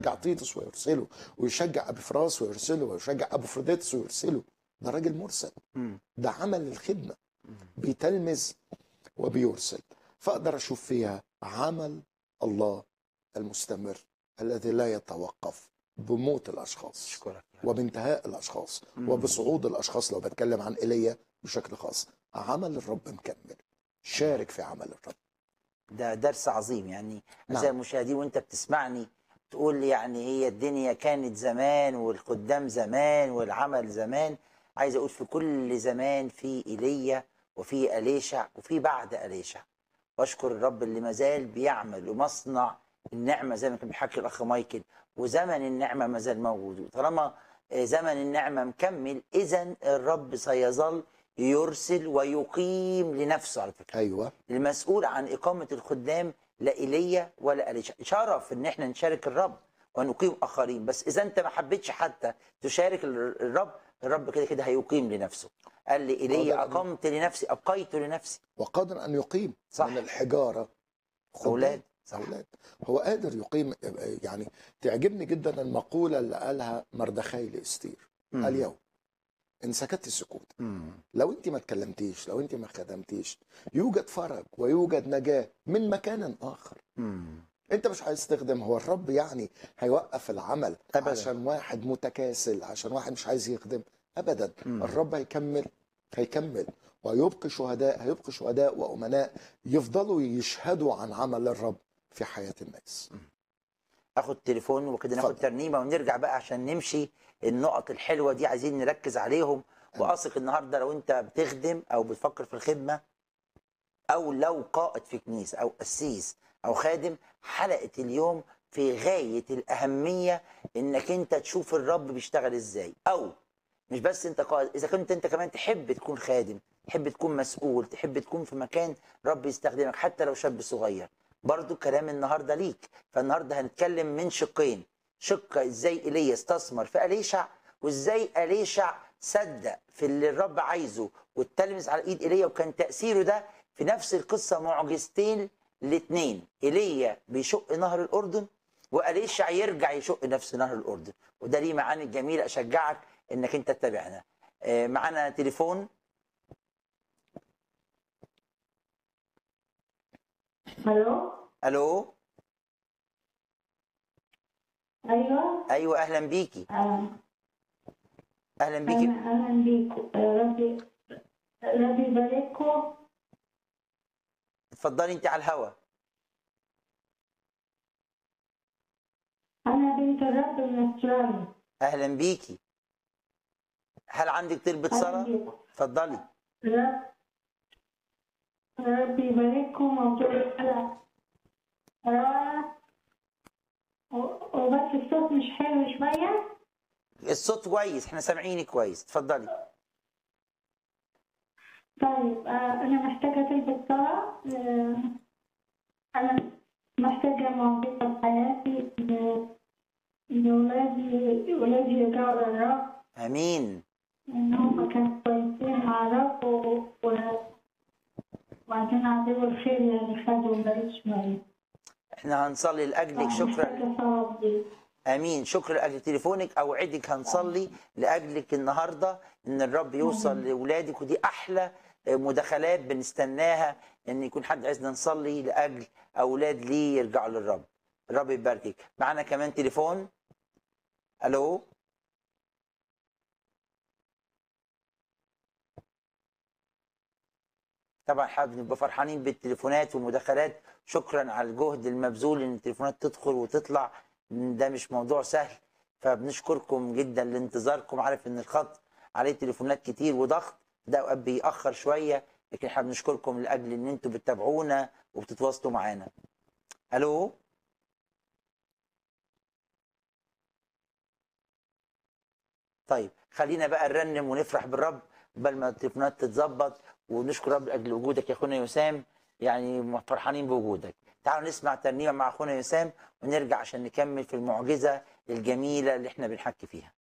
تيتوس ويرسله ويشجع ابي فراس ويرسله ويشجع ابو فروديتس ويرسله ده راجل مرسل مم. ده عمل الخدمه بيتلمذ وبيرسل فاقدر اشوف فيها عمل الله المستمر الذي لا يتوقف بموت الاشخاص اشكرك يا رب. وبانتهاء الاشخاص مم. وبصعود الاشخاص لو بتكلم عن ايليا بشكل خاص عمل الرب مكمل شارك في عمل الرب ده درس عظيم يعني نعم. اعزائي المشاهدين وانت بتسمعني تقول لي يعني هي الدنيا كانت زمان والقدام زمان والعمل زمان عايز اقول في كل زمان في ايليا وفي اليشع وفي بعد اليشع واشكر الرب اللي مازال بيعمل ومصنع النعمه زي ما كان بيحكي الاخ مايكل وزمن النعمه مازال موجود وطالما آه، زمن النعمه مكمل اذا الرب سيظل يرسل ويقيم لنفسه على فكره ايوه المسؤول عن إقامة الخدام لا إيليا ولا أليشع شرف إن إحنا نشارك الرب ونقيم آخرين بس إذا أنت ما حبيتش حتى تشارك ال- الرب الرب كده كده هيقيم لنفسه قال لي إيليا قادر أن- أقمت لنفسي أبقيت لنفسي وقادر ان يقيم صح. من الحجاره خدام. أولاد صح أولاد هو قادر يقيم يعني تعجبني جدا المقولة اللي قالها مردخاي لإستير مم. اليوم إن سكت السكوت مم. لو أنت ما اتكلمتيش لو أنت ما خدمتيش يوجد فرج ويوجد نجاة من مكان آخر مم. أنت مش عايز تخدم هو الرب يعني هيوقف العمل أبداً. عشان واحد متكاسل عشان واحد مش عايز يخدم أبدا مم. الرب هيكمل هيكمل ويبقي شهداء هيبقي شهداء وأمناء يفضلوا يشهدوا عن عمل الرب في حياة الناس اخد تليفون وكده ناخد اتفضل. ترنيمه ونرجع بقى عشان نمشي النقط الحلوه دي عايزين نركز عليهم واثق النهارده لو انت بتخدم او بتفكر في الخدمه او لو قائد في كنيسه او قسيس او خادم حلقه اليوم في غايه الاهميه انك انت تشوف الرب بيشتغل ازاي او مش بس انت قائد اذا كنت انت كمان تحب تكون خادم تحب تكون مسؤول تحب تكون في مكان رب يستخدمك حتى لو شاب صغير برضو كلام النهارده ليك فالنهارده هنتكلم من شقين شق ازاي ايليا استثمر في اليشع وازاي اليشع صدق في اللي الرب عايزه والتلمس على ايد ايليا وكان تاثيره ده في نفس القصه معجزتين الاثنين ايليا بيشق نهر الاردن واليشع يرجع يشق نفس نهر الاردن وده ليه معاني جميله اشجعك انك انت تتابعنا آه، معانا تليفون الو الو ايوه ايوه اهلا بيكي آه، اهلا بيكي اهلا اهلا بيكم آه، ربي ربي يبارككم اتفضلي انت على الهوا انا بنت الرب من استراليا اهلا بيكي هل عندك طلبة اهلا صلاة؟ بيكم اتفضلي رب ربي يبارككم موضوع الحلقه رائع و- وبس الصوت مش حلو شويه الصوت كويس احنا سامعينك كويس اتفضلي طيب آه، انا محتاجه تلبس صلاه آه، انا محتاجه معجزه في حياتي ان إن ولادي ولادي يرجعوا للرب امين ان هم كانوا كويسين مع الرب و- و- وبعدين عدو الخير يعني خدوا بقيت شويه احنا هنصلي لاجلك شكرا محتاجه صلاه دي امين شكرا لاجل تليفونك اوعدك هنصلي لاجلك النهارده ان الرب يوصل لاولادك ودي احلى مداخلات بنستناها ان يكون حد عايزنا نصلي لاجل اولاد ليه يرجعوا للرب الرب يباركك معانا كمان تليفون الو طبعا حابب نبقى فرحانين بالتليفونات والمداخلات شكرا على الجهد المبذول ان التليفونات تدخل وتطلع ده مش موضوع سهل فبنشكركم جدا لانتظاركم عارف ان الخط عليه تليفونات كتير وضغط ده اوقات بيأخر شويه لكن احنا بنشكركم لاجل ان انتوا بتتابعونا وبتتواصلوا معانا الو طيب خلينا بقى نرنم ونفرح بالرب قبل ما التليفونات تتظبط ونشكر رب لاجل وجودك يا اخونا يسام يعني فرحانين بوجودك تعالوا نسمع ترنيمه مع اخونا يسام ونرجع عشان نكمل في المعجزه الجميله اللي احنا بنحكي فيها